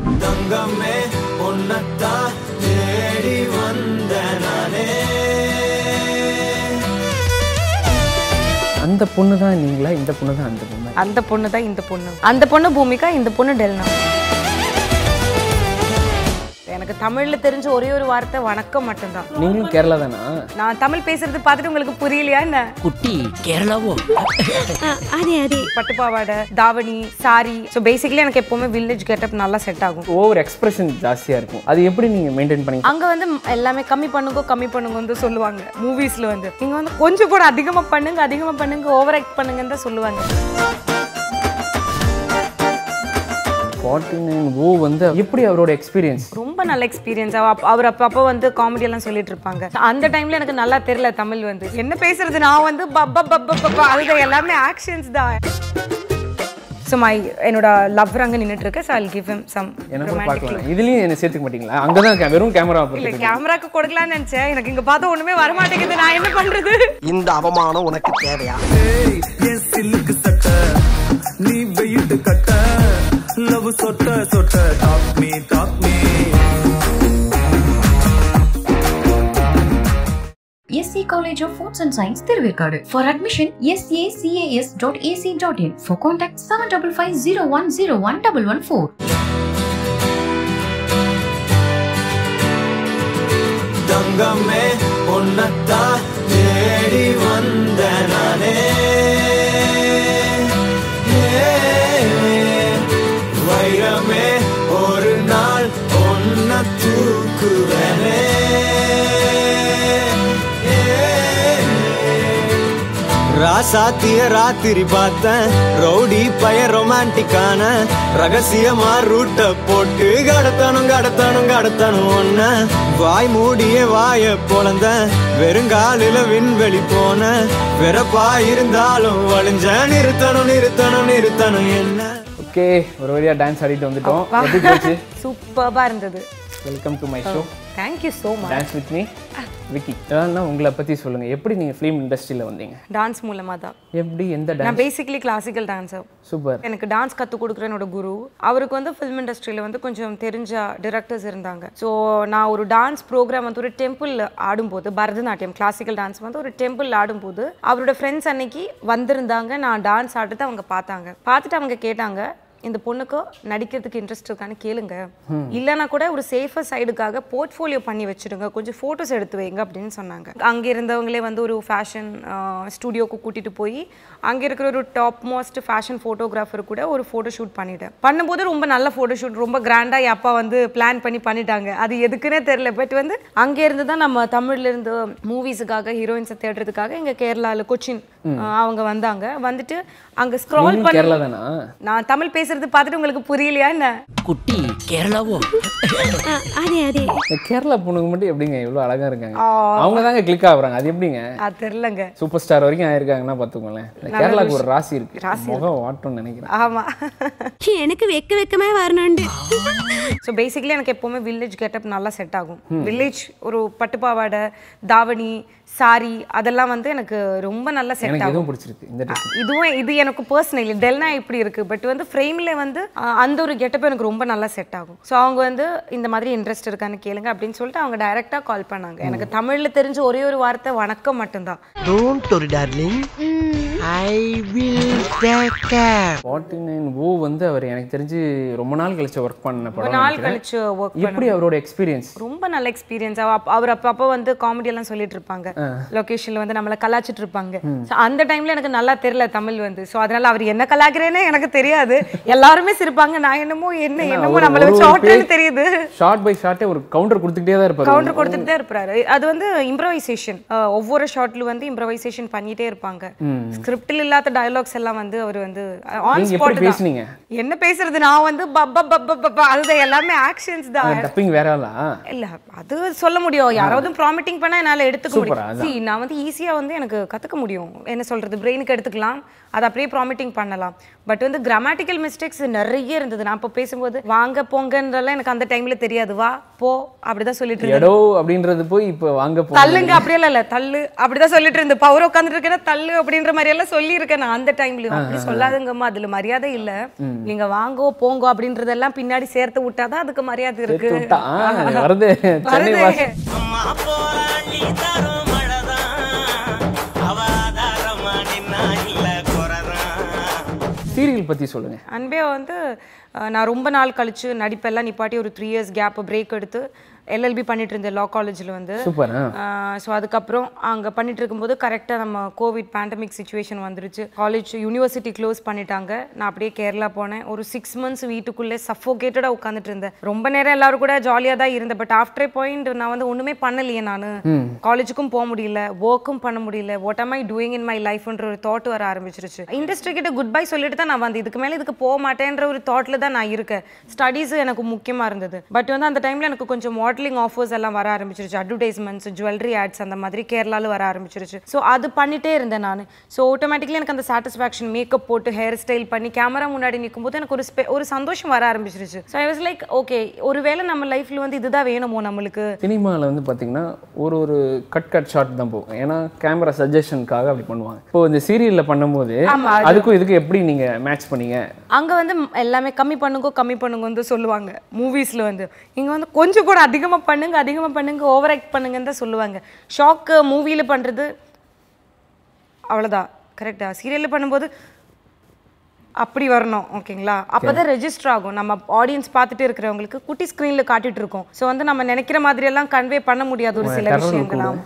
தங்கமே உன்னத்தான் தேடி வந்த நானே அந்த பொண்ணு தான் நீங்களா இந்த பொண்ணு தான் அந்த பொண்ணு அந்த பொண்ணு தான் இந்த பொண்ணு அந்த பொண்ணு பூமிகா இந்த பொண்ணு டெல்னா எனக்கு தமிழ்ல தெரிஞ்ச ஒரே ஒரு வார்த்தை வணக்கம் மட்டும்தான் நீங்களும் கேரளா தானா நான் தமிழ் பேசுறது பார்த்துட்டு உங்களுக்கு புரியலையா என்ன കുട്ടി കേരളവോ അതെ അതെ பட்டுப்பாவாடை தாவணி சாரி ஸோ பேசிக்கலி எனக்கு எப்பவுமே வில்லேஜ் கெட்டப் நல்லா செட் ஆகும் ஓவர் எக்ஸ்பிரஷன் ஜாஸ்தியா இருக்கும் அது எப்படி நீங்க மெயின்டைன் பண்ணி அங்க வந்து எல்லாமே கம்மி பண்ணுங்க கம்மி பண்ணுங்க வந்து சொல்லுவாங்க மூவிஸ்ல வந்து நீங்க வந்து கொஞ்சம் கூட அதிகமா பண்ணுங்க அதிகமா பண்ணுங்க ஓவர் ஆக்ட் பண்ணுங்கன்னு தான் சொல்லுவாங்க ஃபார்ட்டி நைன் ஓ வந்து எப்படி அவரோட எக்ஸ்பீரியன்ஸ் ரொம்ப நல்ல எக்ஸ்பீரியன்ஸ் அவர் அப்பப்போ வந்து காமெடி எல்லாம் சொல்லிட்டு இருப்பாங்க அந்த டைம்ல எனக்கு நல்லா தெரியல தமிழ் வந்து என்ன பேசுறது நான் வந்து பப்ப பப்ப பப்ப அது எல்லாமே ஆக்ஷன்ஸ் தான் ஸோ மை என்னோட லவ்வர் அங்கே நின்றுட்டு இருக்கு so I give him some எனக்கு பார்க்கலாம் இதுலயும் என்ன சேர்த்துக்க மாட்டீங்களா அங்கதான் கே- வெறும் கேமரா இல்ல கேமராக்கு கொடுக்கலாம்னு நினைச்சேன் எனக்கு இங்க பார்த்தா ஒண்ணுமே வர மாட்டேங்குது நான் என்ன பண்றது இந்த அவமானம் உனக்கு தேவையா ஏய், என் சில்லுக்கு சட்டை நீ வெயிட்டு கட்ட லவ் சொட்ட சொட்ட டாப் மீ டாப் மீ SC College of Foods and Science, Thiruvirkadu. For admission, sacas.ac.in. For contact 7550101114. தங்கமே உன்னத்தான் தேடி வந்த நானே வைரமே ஒரு நாள் ஒன்ன தூக்குவனே ராசாத்திய ராத்திரி பார்த்தேன் ரவுடி பய ரொமான்டிக்கான ரகசியமா ரூட்ட போட்டு கடத்தணும் கடத்தணும் கடத்தணும் ஒன்ன வாய் மூடிய வாய பொழந்த வெறுங்காலில விண்வெளி போன வெறப்பா இருந்தாலும் வழிஞ்ச நிறுத்தணும் நிறுத்தணும் நிறுத்தணும் என்ன ஓகே ஒரு வழியா டான்ஸ் ஆடிட்டு வந்துட்டோம் எப்படி போச்சு சூப்பர்பா இருந்தது welcome to my show thank you so much dance with me Vicky ஏன்னா உங்களை பத்தி சொல்லுங்க எப்படி நீங்க ஃபிலிம் இண்டஸ்ட்ரியில வந்தீங்க டான்ஸ் மூலமா தான் எப்படி எந்த நான் dance basically classical dancer super எனக்கு டான்ஸ் கற்றுக் கொடுக்குற என்னோட குரு அவருக்கு வந்து ஃபிலிம் இண்டஸ்ட்ரியில் வந்து கொஞ்சம் தெரிஞ்ச டிரெக்டர்ஸ் இருந்தாங்க ஸோ நான் ஒரு டான்ஸ் ப்ரோக்ராம் வந்து ஒரு டெம்பிளில் ஆடும்போது பரதநாட்டியம் கிளாசிக்கல் டான்ஸ் வந்து ஒரு டெம்பிளில் ஆடும்போது அவரோட ஃப்ரெண்ட்ஸ் அன்னைக்கு வந்திருந்தாங்க நான் டான்ஸ் ஆடுறதை அவங்க பார்த்தாங்க பார்த்துட்டு அவங்க கேட்டாங்க இந்த பொண்ணுக்கு நடிக்கிறதுக்கு இன்ட்ரெஸ்ட் இருக்கான்னு கேளுங்க இல்லைன்னா கூட ஒரு சேஃபர் சைடுக்காக போர்ட்ஃபோலியோ பண்ணி வச்சிடுங்க கொஞ்சம் ஃபோட்டோஸ் எடுத்து வைங்க அப்படின்னு சொன்னாங்க அங்கே இருந்தவங்களே வந்து ஒரு ஃபேஷன் ஸ்டுடியோக்கு கூட்டிட்டு போய் அங்கே இருக்கிற ஒரு டாப் மோஸ்ட் ஃபேஷன் ஃபோட்டோகிராஃபர் கூட ஒரு ஃபோட்டோ ஷூட் பண்ணிட்டேன் பண்ணும்போது ரொம்ப நல்ல ஃபோட்டோ ஷூட் ரொம்ப கிராண்டாக என் அப்பா வந்து பிளான் பண்ணி பண்ணிட்டாங்க அது எதுக்குன்னே தெரியல பட் வந்து அங்கே இருந்து தான் நம்ம தமிழ்ல இருந்து மூவிஸுக்காக ஹீரோயின்ஸை தேடுறதுக்காக இங்கே கேரளாவில் கொச்சின் அஹ், அவங்க வந்தாங்க வந்துட்டு அங்கே ஸ்க்ரால் நீங்களும் பண்ணி கேரளா தானா நான் தமிழ் பேசுறது பார்த்துட்டு உங்களுக்கு புரியலையா என்ன കുട്ടി കേരളവോ അതെ അതെ இந்த கேரளா பொண்ணுங்க மட்டும் எப்படிங்க இவ்வளவு அழகா இருக்காங்க அவங்க தாங்க கிளிக் ஆகுறாங்க அது எப்படிங்க அது தெரிலங்க சூப்பர் ஸ்டார் வரைக்கும் ஆயிருக்காங்கன்னா பாத்துக்கோங்களேன் இந்த கேரளாக்கு ஒரு ராசி இருக்கு முகம் வாட்டம்னு நினைக்கிறேன் ஆமா എനിക്ക് വെക്ക വെക്കമായി വരണുണ്ട് ஸோ பேசிக்கலி எனக்கு எப்போவுமே வில்லேஜ் கெட்டப் நல்லா செட் ஆகும் வில்லேஜ் ஒரு பட்டுப்பாவாடை தாவணி சாரி அதெல்லாம் வந்து எனக்கு ரொம்ப நல்லா செட் எனக்கு ஆகும் எதுவும் பிடிச்சிருக்கு இந்த ட்ரெஸ் இதுவும் இது எனக்கு பர்சனலி டெல்னா இப்படி இருக்கு பட் வந்து ஃப்ரேமில் வந்து அஹ், அந்த ஒரு கெட்டப் எனக்கு ரொம்ப நல்லா செட் ஆகும் ஸோ அவங்க வந்து இந்த மாதிரி இன்ட்ரெஸ்ட் இருக்கான்னு கேளுங்க அப்படின்னு சொல்லிட்டு அவங்க டைரெக்டாக கால் பண்ணாங்க எனக்கு தமிழில் தெரிஞ்ச ஒரே ஒரு வார்த்தை வணக்கம் மட்டும்தான் don't worry darling I will take care forty nine ஓ வந்து அவர் எனக்கு தெரிஞ்சு ரொம்ப நாள் கழிச்சு ஒர்க் பண்ண ஒரு படம் நாள் நினைக்கிறேன். கழிச்சு ஒர்க் எப்படி அவரோட எக்ஸ்பீரியன்ஸ் ரொம்ப நல்ல எக்ஸ்பீரியன்ஸ் அவர் அப்பப்போ வந்து காமெடி எல்லாம் சொல்லிட்டு இருப்பாங்க லொகேஷன்ல வந்து நம்மள கலாச்சிட்டு இருப்பாங்க So, அந்த டைம்ல எனக்கு நல்லா தெரியல தமிழ் வந்து சோ அதனால அவர் என்ன கலாக்கிறேன்னு எனக்கு தெரியாது எல்லாருமே சிரிப்பாங்க நான் என்னமோ என்ன என்னமோ நம்மள வச்சு ஓட்டுன்னு தெரியுது ஷார்ட் பை ஷார்ட்டே ஒரு கவுண்டர் கொடுத்துக்கிட்டே தான் இருப்பாரு கவுண்டர் கொடுத்துட்டு தான் இருப்பாரு அது வந்து இம்ப்ரவைசேஷன் ஒவ்வொரு ஷாட்ல வந்து இம்ப்ரவைசேஷன் பண்ணிட்டே இருப்பாங்க ஸ்கிரிப்டில் இல்லாத டயலாக்ஸ் எல்லாம் வந்து அவர் வந்து ஆன் நீங்க ஸ்பாட் எப்படி பேசுனீங்க என்ன பேசுறது நான் வந்து பப்ப பப்ப பப்ப அதுதான் எல்லாமே ஆக்ஷன்ஸ் தான் டப்பிங் வேற ஆளா இல்ல அது சொல்ல முடியும் யாராவது ப்ராமிட்டிங் பண்ணா என்னால எடுத்துக்க Super, முடியும் See, நான் வந்து ஈஸியா வந்து எனக்கு கத்துக்க முடியும் என்ன சொல்றது பிரெயினுக்கு எடுத்துக்கலாம் அது அப்படியே ப்ராமிட்டிங் பண்ணலாம் பட் வந்து கிராமட்டிக்கல் மிஸ்டேக்ஸ் நிறைய இருந்தது நான் இப்போ பேசும்போது வாங்க போங்கன்றதெல்லாம் எனக்கு அந்த டைம்ல தெரியாது வா போ அப்படிதான் சொல்லிட்டு இருந்தேன் எடோ அப்படின்றது போய் இப்போ வாங்க போ தள்ளுங்க அப்படியே இல்ல தள்ளு அப்படிதான் சொல்லிட்டு இருந்த பவர் உட்காந்துட்டு இருக்கேன்னா தள்ளு அப்படின்ற மாதிரி எல்லாம் சொல்லி இருக்கேன் நான் அந்த டைம்லயும் அப்படி சொல்லாதுங்கம்மா அதுல மரியாதை இல்ல நீங்க வாங்கோ போங்கோ அப்படின்றதெல்லாம் பின்னாடி சேர்த்து விட்டாதான் அதுக்கு மரியாதை இருக்கு சேர்த்து விட்டா ஆ, வருது சென்னை வருது. வாசி அம்மா போல நீ தரும் மழைதான் அவ ஆதாரமா நின்னா இல்ல குறதான் சீரியல் பத்தி சொல்லுங்க அன்பே வந்து அஹ், நான் ரொம்ப நாள் கழிச்சு நடிப்பெல்லாம் நிப்பாட்டி ஒரு த்ரீ இயர்ஸ் கேப் பிரேக் எடுத்து எல்எல்பி பண்ணிட்டு இருந்தேன் லா காலேஜில் வந்து சூப்பர் ஸோ அதுக்கப்புறம் அங்கே பண்ணிட்டு இருக்கும்போது கரெக்டாக நம்ம கோவிட் பேண்டமிக் சுச்சுவேஷன் வந்துருச்சு காலேஜ் யூனிவர்சிட்டி க்ளோஸ் பண்ணிட்டாங்க நான் அப்படியே கேரளா போனேன் ஒரு சிக்ஸ் மந்த்ஸ் வீட்டுக்குள்ளே சஃபோகேட்டடாக உட்காந்துட்டு இருந்தேன் ரொம்ப நேரம் எல்லாரும் கூட ஜாலியாக தான் இருந்தேன் பட் ஆஃப்டர் பாயிண்ட் நான் வந்து ஒன்றுமே பண்ணலையே நான் காலேஜுக்கும் போக முடியல ஒர்க்கும் பண்ண முடியல what am I doing in my லைஃப்ன்ற ஒரு தாட் வர ஆரம்பிச்சிருச்சு இண்டஸ்ட்ரி கிட்ட குட் பை சொல்லிட்டு தான் நான் வந்து இதுக்கு மேலே இதுக்கு போக மாட்டேன்ற ஒரு தாட்டில் தான் நான் இருக்கேன் ஸ்டடீஸ் எனக்கு முக்கியமாக இருந்தது பட் வந்து அந்த டைமில் எனக்கு கொஞ்சம் மாடலிங் ஆஃபர்ஸ் எல்லாம் வர ஆரம்பிச்சிருச்சு அட்வர்டைஸ்மெண்ட்ஸ் ஜுவல்லரி ஆட்ஸ் அந்த மாதிரி கேரளால வர ஆரம்பிச்சிருச்சு ஸோ அது பண்ணிட்டே இருந்தேன் நான் ஸோ ஆட்டோமேட்டிக்லி எனக்கு அந்த சாட்டிஸ்ஃபேக்ஷன் மேக்கப் போட்டு ஹேர் ஸ்டைல் பண்ணி கேமரா முன்னாடி நிற்கும்போது எனக்கு ஒரு ஸ்பெ ஒரு சந்தோஷம் வர ஆரம்பிச்சிருச்சு so I was like okay ஒருவேளை நம்ம லைஃப்ல வந்து இதுதான் வேணுமோ நம்மளுக்கு சினிமாவில் வந்து பார்த்தீங்கன்னா ஒரு ஒரு கட் கட் ஷாட் தான் போகும் ஏன்னா கேமரா சஜஷனுக்காக அப்படி பண்ணுவாங்க இப்போ இந்த சீரியலில் பண்ணும்போது அதுக்கும் இதுக்கும் எப்படி நீங்கள் மேட்ச் பண்ணீங்க அங்கே வந்து ம், எல்லாமே கம்மி பண்ணுங்க கம்மி பண்ணுங்க வந்து சொல்லுவாங்க மூவிஸில் வந்து இங்கே வந்து கொஞ்சம் கூட அதிகமாக பண்ணுங்க அதிகமாக பண்ணுங்க ஓவர் ஆக்ட் பண்ணுங்கன்னு தான் சொல்லுவாங்க ஷாக்கு மூவியில் பண்ணுறது அவ்வளோதான் கரெக்டா சீரியலில் பண்ணும்போது அப்படி வரணும் ஓகேங்களா அப்பதான் ரெஜிஸ்டர் ஆகும் நம்ம ஆடியன்ஸ் பார்த்துட்டு இருக்கிறவங்களுக்கு குட்டி ஸ்க்ரீனில் காட்டிட்டு இருக்கோம் ஸோ வந்து நம்ம நினைக்கிற மாதிரி எல்லாம் கன்வே பண்ண முடியாது ஒரு சில terror விஷயங்களாம்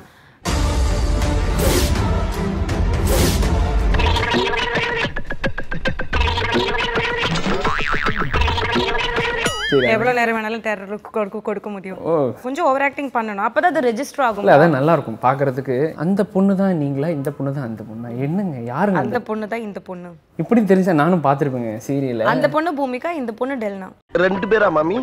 சரி எவ்வளோ நேரம் வேணாலும் டெரர் கொடுக்க கொடுக்க முடியும் ஓ கொஞ்சம் ஓவர் ஆக்டிங் பண்ணணும் அப்பதான் அது ரெஜிஸ்டர் ஆகும் இல்லை அதான் நல்லா இருக்கும் பார்க்கறதுக்கு அந்த பொண்ணு தான் நீங்களா இந்த பொண்ணு தான் அந்த பொண்ணா என்னங்க யாருங்க அந்த அந்த பொண்ணு தான் இந்த பொண்ணு இப்படி தெரிஞ்சா நானும் பார்த்துருப்பேங்க சீரியலில் அந்த பொண்ணு பூமிகா இந்த பொண்ணு டெல்னா ரெண்டு பேரா மாமி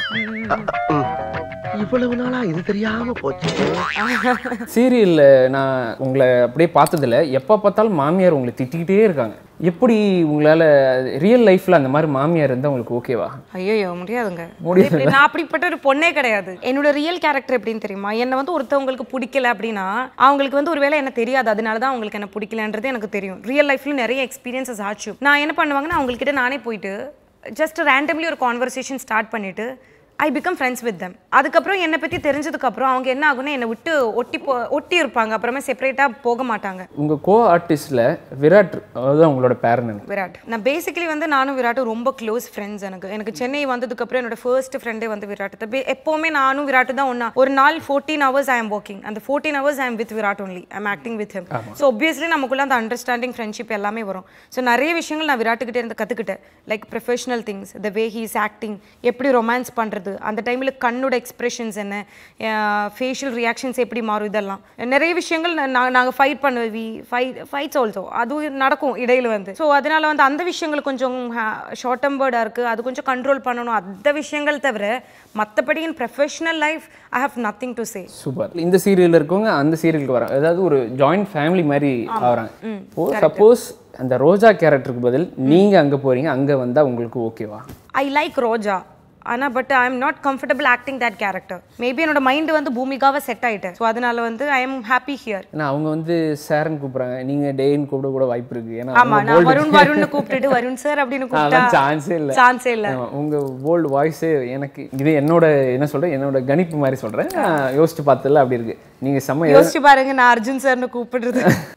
இவ்வளவு நாளா இது தெரியாம போச்சு சீரியலில் நான் உங்களை அப்படியே பார்த்ததில்ல எப்போ பார்த்தாலும் மாமியார் உங்களை திட்டிக்கிட்டே இருக்காங்க எப்படி உங்களால் ரியல் லைஃப்பில் அந்த மாதிரி மாமியார் இருந்தால் உங்களுக்கு ஓகேவா ஐயோ முடியாதுங்க முடியாது. இப்படி நான் அப்படிப்பட்ட ஒரு பொண்ணே கிடையாது என்னோட ரியல் கேரக்டர் எப்படின்னு தெரியுமா என்னை வந்து ஒருத்தவங்களுக்கு பிடிக்கல அப்படின்னா அவங்களுக்கு வந்து ஒருவேளை என்ன தெரியாது அதனால தான் அவங்களுக்கு என்ன பிடிக்கலன்றது எனக்கு தெரியும் ரியல் லைஃப்ல நிறைய எக்ஸ்பீரியன்சஸ் ஆச்சு நான் என்ன பண்ணுவாங்கன்னா அவங்கக்கிட்ட நானே போயிட்டு ஜஸ்ட் ரேண்டம்லி ஒரு கான்வர்சேஷன் ஸ்டார்ட் பண்ணிட்டு I become friends with them அதுக்கப்புறம் என்னை பற்றி தெரிஞ்சதுக்கப்புறம் அவங்க என்ன ஆகும்னா என்னை விட்டு ஒட்டி போ ஒட்டி இருப்பாங்க அப்புறமே செப்பரேட்டாக போக மாட்டாங்க உங்கள் கோ ஆர்டிஸ்டில் விராட் அதுதான் உங்களோட பேரன் விராட் நான் பேசிக்கலி வந்து நானும் விராட்டும் ரொம்ப க்ளோஸ் ஃப்ரெண்ட்ஸ் எனக்கு எனக்கு சென்னை வந்ததுக்கு அப்புறம் என்னோட ஃபர்ஸ்ட் ஃப்ரெண்டே வந்து விராட் தான் பே- எப்பவுமே நானும் விராட்டு தான் ஒன்றா ஒரு நாள் fourteen hours I am working அந்த fourteen hours I am with Virat only I am acting with him so obviously நமக்குள்ள அந்த அண்டர்ஸ்டாண்டிங் ஃப்ரெண்ட்ஷிப் எல்லாமே வரும் ஸோ நிறைய விஷயங்கள் நான் விராட்டுக்கிட்டே இருந்து கற்றுக்கிட்டேன் like professional things the way he is acting எப்படி ரொமான்ஸ் பண்ணுறது அந்த டைமில் கண்ணோட எக்ஸ்பிரஷன்ஸ் என்ன ஃபேஷியல் ரியாக்ஷன்ஸ் எப்படி மாறும் இதெல்லாம் நிறைய விஷயங்கள் நாங்கள் ஃபைட் பண்ணுவோம் வி ஃபைட் ஃபைட்ஸ் ஆல்சோ அதுவும் நடக்கும் இடையில வந்து ஸோ அதனால வந்து அந்த விஷயங்கள் கொஞ்சம் ஷார்ட் டெம்பர்டாக இருக்குது அது கொஞ்சம் கண்ட்ரோல் பண்ணணும் அந்த விஷயங்கள் தவிர மற்றபடி in professional life I have nothing to say super இந்த சீரியலில் இருக்கவங்க அந்த சீரியலுக்கு வராங்க அதாவது ஒரு ஜாயிண்ட் ஃபேமிலி மாதிரி ஆகிறாங்க இப்போ சப்போஸ் அந்த ரோஜா கேரக்டருக்கு பதில் நீங்கள் அங்கே போகிறீங்க அங்கே வந்தால் உங்களுக்கு ஓகேவா ஐ லைக் ரோஜா ஆனால் but I am not comfortable acting that character maybe என்னோட மைண்டு வந்து பூமிகாவை செட் ஆயிட்டேன் ஸோ அதனால வந்து ஐ எம் ஹாப்பி ஹியர் ஏன்னா அவங்க வந்து சார்னு கூப்பிட்றாங்க நீங்கள் டேன்னு கூப்பிட கூட வாய்ப்பு இருக்குது ஏன்னா ஆமா அவங்க நான் bold- வருண் வருண்னு கூப்பிட்டுட்டு வருண் சார் அப்படின்னு கூப்பிட்டா அதெல்லாம் சான்ஸே இல்லை சான்ஸே இல்ல உங்க போல்டு வாய்ஸே எனக்கு இது என்னோட என்ன சொல்றேன் என்னோட கணிப்பு மாதிரி சொல்றேன் நான் யோசிச்சு பார்த்ததில்ல அப்படி இருக்கு நீங்க செம்ம எழு- யோசிச்சு பாருங்க நான் அர்ஜுன் சார்னு கூப்பிடுறது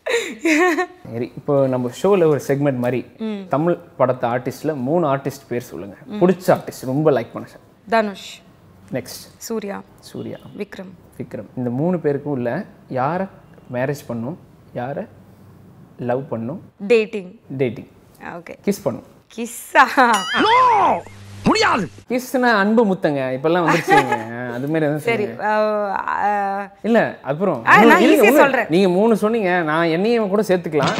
சரி இப்போ நம்ம ஷோல ஒரு செக்மெண்ட் மாதிரி தமிழ் படத்தை ஆர்டிஸ்ட்ல மூணு ஆர்டிஸ்ட் பேர் சொல்லுங்க பிடிச்ச ஆர்டிஸ்ட் ரொம்ப லைக் பண்ண சார் தனுஷ் நெக்ஸ்ட் சூர்யா சூர்யா விக்ரம் விக்ரம் இந்த மூணு பேருக்கும் உள்ள யாரை மேரேஜ் பண்ணும் யாரை லவ் பண்ணும் டேட்டிங் டேட்டிங் ஓகே கிஸ் பண்ணும் கிஸ்ஸா கிஸ்னா அன்பு முத்தங்க இப்பெல்லாம் வந்துருச்சுங்க அது மாதிரி எதுவும் சரி சொல்லுங்க. அஹ், அஹ், இல்ல அப்புறம் ஆ, நான் இருங்க, easy-ஆ இருங்க. சொல்றேன். நீங்க மூணு சொன்னீங்க நான் என்னையும் கூட சேர்த்துக்கலாம்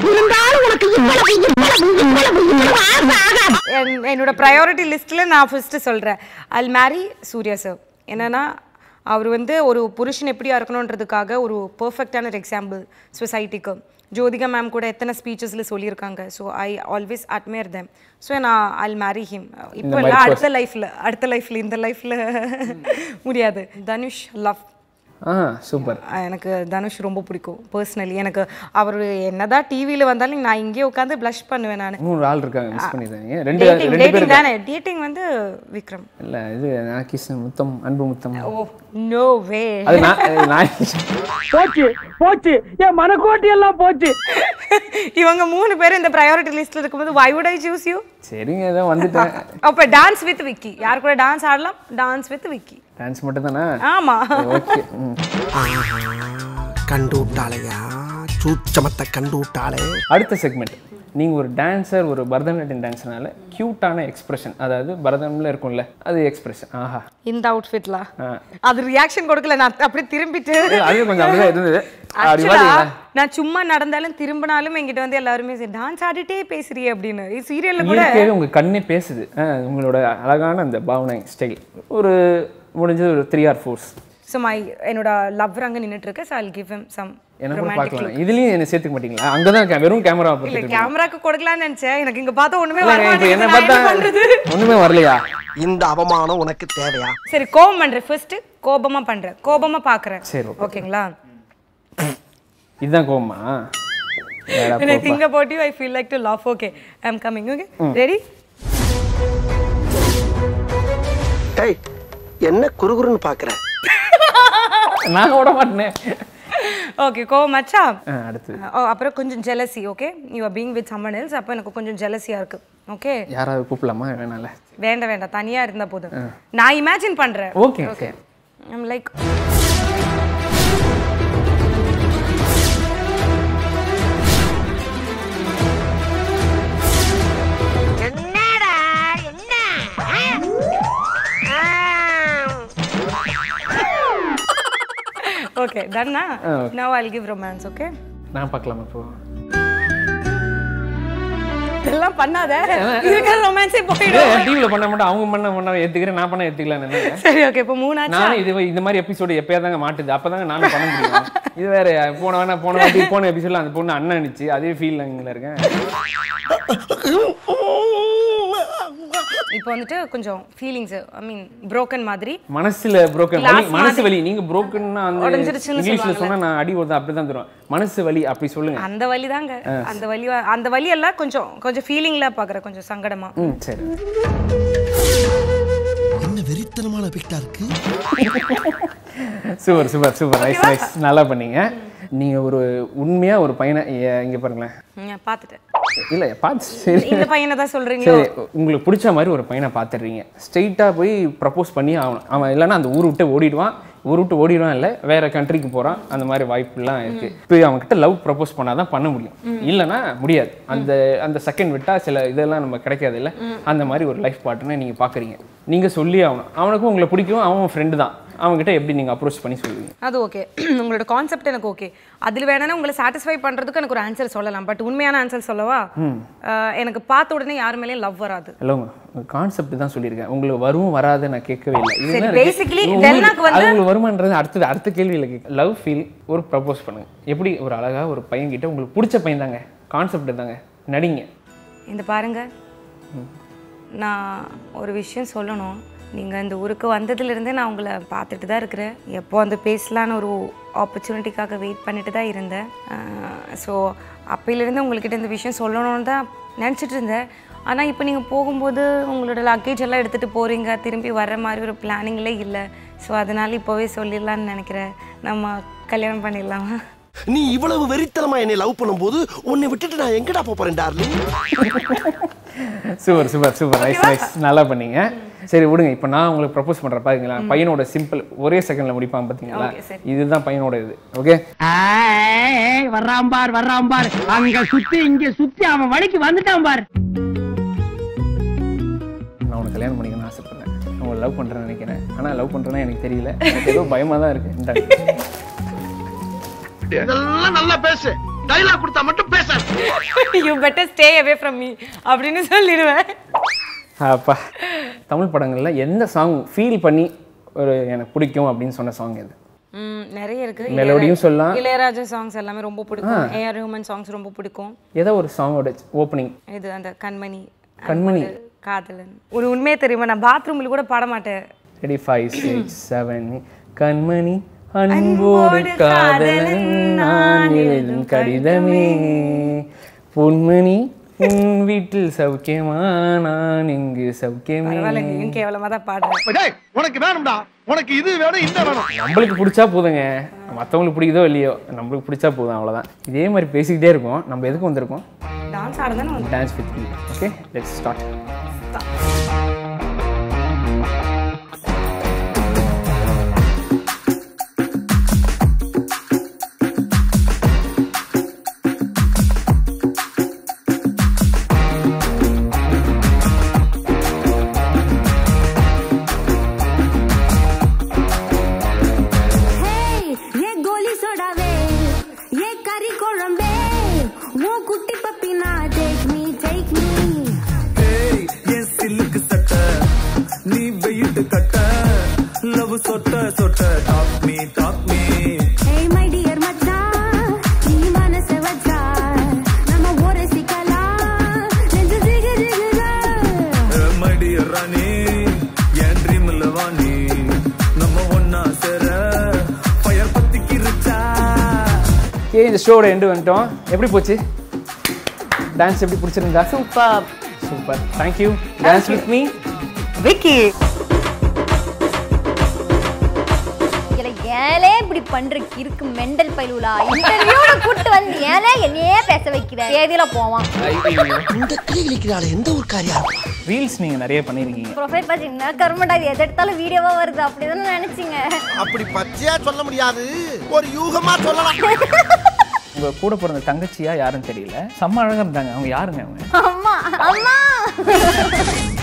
என்- என்னோட ப்ரையாரிட்டி லிஸ்ட்டில் நான் ஃபர்ஸ்ட் சொல்கிறேன் அல் மேரி சூர்யா சார் என்னன்னா அவர் வந்து ஒரு புருஷன் எப்படியா இருக்கணுன்றதுக்காக ஒரு பர்ஃபெக்டான ஒரு எக்ஸாம்பிள் சொசைட்டிக்கு ஜோதிகா மேம் கூட எத்தனை ஸ்பீச்சஸில் சொல்லியிருக்காங்க so I always admire them so நான் அல் மேரி ஹிம் இப்போ மாதிரி இல்லை அடுத்த லைஃப்பில் அடுத்த லைஃப்பில் இந்த லைஃப்பில் முடியாது தனுஷ் லவ் ஆ சூப்பர் எனக்கு தனுஷ் ரொம்ப பிடிக்கும் பர்சனலி எனக்கு அவர் என்னதான் டிவியில் வந்தாலும் நான் இங்கேயே உட்காந்து ப்ளஷ் பண்ணுவேன் நான் மூணு ஆள் இருக்காங்க மிஸ் பண்ணிடுறாங்க ரெண்டு டேட்டிங் ரெண்டு பேர் டேட்டிங் தானே டேட்டிங் வந்து விக்ரம் இல்லை இது நான் கிஷன் முத்தம் அன்பு முத்தம் ஓ நோ வே அது நான் நான் போச்சு போச்சு என் மனக்கோட்டி எல்லாம் போச்சு இவங்க மூணு பேரும் இந்த ப்ரையாரிட்டி லிஸ்ட்ல இருக்கும்போது why would I choose you சரிங்க ஏதோ வந்துட்டேன் அப்ப டான்ஸ் வித் விக்கி யார் கூட டான்ஸ் ஆடலாம் டான்ஸ் வித் விக்கி டான்ஸ் மட்டும் தானே ஆமா ஓகே ம் கண்டு விட்டாளையா சூச்சமத்தை கண்டு விட்டாளே அடுத்த செக்மெண்ட் நீங்கள் ஒரு டான்சர் ஒரு பரதநாட்டியம் டான்ஸர்னால க்யூட்டான எக்ஸ்பிரஷன் அதாவது பரதமில் இருக்கும்ல அது எக்ஸ்பிரஷன் ஆஹா இந்த அவுட்ஃபிட்ல ஆ. அது ரியாக்ஷன் கொடுக்கல நான் அப்படியே திரும்பிட்டு ஏய், அது கொஞ்சம் அப்படிதான் இருந்தது அப்படி Actually, பார்த்தீங்களா நான் சும்மா நடந்தாலும் திரும்பினாலும் என்கிட்ட வந்து எல்லாருமே டான்ஸ் ஆடிட்டே பேசுறியே அப்படின்னு சீரியல்ல கூட இயற்கையாகவே உங்கள் கண்ணே பேசுது ஆ, உங்களோட அழகான அந்த பாவனை ஸ்டைல் ஒரு முடிஞ்சது ஒரு three or fours so my என்னோட லவ்வர் அங்கே நின்றுட்டு இருக்கு so I give him some என்ன கூட பார்க்கலாம் இதுலயும் என்ன சேர்த்துக்க மாட்டீங்களா அங்கே தான் வெறும் கேமரா இல்ல பார்த்துட்டு கேமராக்கு கொடுக்கலாம்னு நினைச்சேன் எனக்கு இங்க பார்த்தா ஒண்ணுமே வர இப்போ என்ன மாட்டேங்குது. நான் பார்த்தா என்ன பண்றது ஒன்றுமே வரலையா இந்த அவமானம் உனக்கு தேவையா சரி கோபம் பண்றேன் ஃபர்ஸ்ட் கோபமா பண்றேன் கோபமா பாக்குறேன் சரி, okay. ஓகேங்களா இதுதான் கோவமா வேடா when i போப்பா. think about you i feel like to laugh okay i'm coming okay ready டேய் என்ன குறுகுறுன்னு பாக்குற நான் விட மாட்டேனே ஓகே கோவமாச்சா ஆ, அடுத்து ஓ, அப்புறம் கொஞ்சம் jealousy okay you are being with someone else அப்போ எனக்கு கொஞ்சம் ஜெலசியா இருக்கு ஓகே யாராவது கூப்பிடலாமா வேணாம்ல வேண்டாம் வேண்டாம் தனியா இருந்தா போதும் நான் இமேஜின் பண்றேன் ஓகே ஓகே ஐம் லைக் என்னடா என்ன ஓகே டன்னா now I'll give romance okay நான் பார்க்கலாமா இப்போ இதெல்லாம் பண்ணாத இருக்கிற ரொமான்ஸே போயிடும் டிவியில் பண்ண மாட்டேன் அவங்க பண்ண பண்ண ஏற்றுக்கிறேன் நான் பண்ண ஏற்றுக்கலான்னு என்ன சரி ஓகே இப்போ மூணாச்சா நானும் இது இந்த மாதிரி எபிசோடு எப்பயாதாங்க மாட்டுது அப்பதாங்க நானும் பண்ண முடியும் இது வேற போன வேணா போன வாட்டி போன எபிசோட்ல அந்த பொண்ணு அண்ணன் அனுச்சு அதே ஃபீல் அங்கே இருக்கேன் இப்போ வந்துட்டு கொஞ்சம் ஃபீலிங்ஸ் ஐ மீன் broken மாதிரி மனசுல broken வலி Glass மனசு வலி நீங்க brokenனா வந்து உடைஞ்சிருச்சுன்னு இங்கிலீஷ்ல சொன்னா நான் அடி வருது அப்படிதான் தருவேன் மனசு வலி அப்படி சொல்லுங்க அந்த வலி தாங்க அந்த வலி வ- அந்த வலி எல்லாம் கொஞ்சம் கொஞ்சம் ஃபீலிங்ல பாக்குறேன் கொஞ்சம் சங்கடமா ம் சரி என்ன வெறித்தனமான பிக்டா இருக்கு super super super nice nice நல்லா பண்ணீங்க நீங்க ஒரு உண்மையா ஒரு பையனை ஏ- இங்க பாருங்களேன் ம், பார்த்துட்டேன் இல்ல பார்த்து சரி இந்த பையனை தான் சொல்றீங்களோ சரி உங்களுக்கு பிடிச்ச மாதிரி ஒரு பையனை பார்த்துடுறீங்க ஸ்ட்ரெயிட்டாக போய் ப்ரப்போஸ் பண்ணி அவன் அவன் இல்லைன்னா அந்த ஊர் விட்டு ஓடிடுவான் ஊர் விட்டு ஓடிடுவான் இல்லை வேற கண்ட்ரிக்கு போகிறான் அந்த மாதிரி வாய்ப்புலாம் இருக்கு இப்போ அவன்கிட்ட லவ் ப்ரப்போஸ் பண்ணால் தான் பண்ண முடியும் இல்லைன்னா முடியாது அந்த அந்த செகண்ட் விட்டால் சில இதெல்லாம் நம்ம கிடைக்காது இல்லை அந்த மாதிரி ஒரு லைஃப் பார்ட்னர் நீங்கள் பார்க்குறீங்க நீங்கள் சொல்லி அவன் அவனுக்கும் உங்களை பிடிக்கும் அவன் ஃப்ரெண்டு தான் அவன்கிட்ட எப்படி நீங்கள் அப்ரோச் பண்ணி சொல்லுவீங்க அது ஓகே உங்களோட கான்செப்ட் எனக்கு ஓகே அதில் வேணா உங்களை சாட்டிஸ்ஃபை பண்றதுக்கு எனக்கு ஒரு ஆன்சர் சொல்லலாம் பட் உண்மையான ஆன்சர் சொல்லவா அஹ், எனக்கு பார்த்த உடனே யார் மேலேயும் லவ் வராது ஹலோங்க கான்செப்ட் தான் சொல்லியிருக்கேன் உங்களுக்கு வரும் வராது நான் கேட்கவே இல்லை இது சரி, என்ன இருக்கு? basically உங்களுக்கு- டெல்னாக்கு வந்து- அது உங்களுக்கு வருமானது அடுத்தது அடுத்த கேள்வியில் கேட்க லவ் ஃபீல் ஒரு ப்ரப்போஸ் பண்ணுங்க எப்படி ஒரு அழகா ஒரு பையன் கிட்ட உங்களுக்கு பிடிச்ச பையன் தாங்க கான்செப்ட் தாங்க நடிங்க இந்த பாருங்க நான் ஒரு விஷயம் சொல்லணும் நீங்கள் இந்த ஊருக்கு வந்ததுலேருந்தே நான் உங்களை பார்த்துட்டு தான் இருக்கிறேன் எப்போ வந்து பேசலான்னு ஒரு ஆப்பர்ச்சுனிட்டிக்காக வெயிட் பண்ணிட்டு தான் இருந்தேன் ஸோ அப்பையிலேருந்து உங்கள்கிட்ட இந்த விஷயம் சொல்லணும்னு தான் நினச்சிட்டு இருந்தேன் ஆனால் இப்போ நீங்கள் போகும்போது உங்களோட லக்கேஜ் எல்லாம் எடுத்துகிட்டு போகிறீங்க திரும்பி வர்ற மாதிரி ஒரு பிளானிங்லே இல்லை ஸோ அதனால் இப்போவே சொல்லிடலான்னு நினைக்கிறேன் நம்ம கல்யாணம் பண்ணிடலாமா நீ இவ்வளவு வெறித்தனமா என்னை லவ் பண்ணும்போது உன்னை விட்டுட்டு நான் எங்கடா போப் போறேன் darling super super super nice nice நல்லா பண்ணீங்க சரி விடுங்க இப்போ நான் உங்களுக்கு ப்ரப்போஸ் பண்ணுறேன் பாருங்களா பையனோட சிம்பிள் ஒரே செகண்டில் முடிப்பான் பார்த்தீங்களா Okay, சரி. இதுதான் பையனோட இது ஓகே வர்றான் பார் வர்றான் பார் அங்க சுத்தி இங்க சுத்தி அவன் வழிக்கு வந்துட்டான் பார் நான் உனக்கு கல்யாணம் பண்ணிக்கணும்னு ஆசைப்படுறேன் நான் உங்களை லவ் பண்ணுறேன்னு நினைக்கிறேன் ஆனால் லவ் பண்ணுறேன்னா எனக்கு தெரியல எனக்கு ஏதோ பயமாக தான் இருக்குது இந்த இதெல்லாம் நல்லா பேசு டைலாக் கொடுத்தா மட்டும் பேச you better stay away from me அப்படின்னு சொல்லிடுவேன் அப்பா தமிழ் படங்கள்ல எந்த சாங் ஃபீல் பண்ணி ஒரு எனக்கு பிடிக்கும் அப்படின்னு சொன்ன சாங் எது ம், நிறைய இருக்கு மெலோடியும் சொல்லலாம் இளையராஜா சாங்ஸ் எல்லாமே ரொம்ப பிடிக்கும் ஏஆர் ரஹ்மான் சாங்ஸ் ரொம்ப பிடிக்கும் ஏதோ ஒரு சாங்கோட ஓப்பனிங் இது அந்த கண்மணி கண்மணி. அது காதலன் ஒரு உண்மையே தெரியுமா நான் பாத்ரூம்ல கூட பாட மாட்டேன் ரெடி ஃபைவ் சிக்ஸ் செவன் கண்மணி அன்போடு காதலன் நான் எழுதும் கடிதமே பொன்மணி உன் வீட்டில் சௌக்கியமா நான் இங்கு சௌக்கியமே பரவாயில்ல நீயும் கேவலமா தான் பாடுறேன் உனக்கு வேணும்டா உனக்கு இது வேணும் இந்த வேணும் நம்மளுக்கு பிடிச்சா போதுங்க மற்றவங்களுக்கு பிடிக்குதோ இல்லையோ நம்மளுக்கு பிடிச்சா போதும் அவ்வளோதான் இதே மாதிரி பேசிக்கிட்டே இருக்கோம் நம்ம எதுக்கு வந்திருக்கோம் டான்ஸ் ஆட தானே வந்து dance with okay let's start ஏ கோலி சோடாவே ஏ கறி குழம்பே உன் குட்டி பப்பினா டேக் மீ டேக் மீ ஏய் என் சில்லுக்கு சட்டை நீ வெயிட்டு கட்ட லவ் சொட்ட சொட்ட டாப் மீ டாப் மீ ஏய் மை டியர் மச்சான் நீ மனச வச்சா நம்ம ஒரு சிக்கலாம் நெஞ்சு ஜிகு ஜிகுதா மடி ராணி என் ட்ரீம்ல வாணி நம்ம ஒன்னா சேர ஃபயர் பத்திக்கிருச்சா ஓகே இந்த ஷோட எண்டு வந்துட்டோம் எப்படி போச்சு டான்ஸ் எப்படி பிடிச்சிருந்தா super super thank you dance with me Vicky இல்ல ஏலே இப்படி பண்ற இருக்கு மெண்டல் பயிலுலா இன்டர்வியூல கூட்டு வந்து ஏலே என்னையே பேச வைக்கிற தேதியில போவான் இந்த கிளி கிளிக்கிறாள் எந்த ஒரு காரியா ரீல்ஸ் நீங்கள் நிறைய பண்ணியிருக்கீங்க ப்ரொஃபைல் பாத்தீங்கன்னா கருமண்டா இது எது எடுத்தாலும் வீடியோவா வருது அப்படிதானே நினைச்சீங்க அப்படி பச்சையா சொல்ல முடியாது ஒரு யூகமா சொல்லலாம் உங்கள் கூட பிறந்த தங்கச்சியா யாருன்னு தெரியல செம்ம அழகாக இருந்தாங்க அவங்க யாருங்க அவங்க அம்மா அம்மா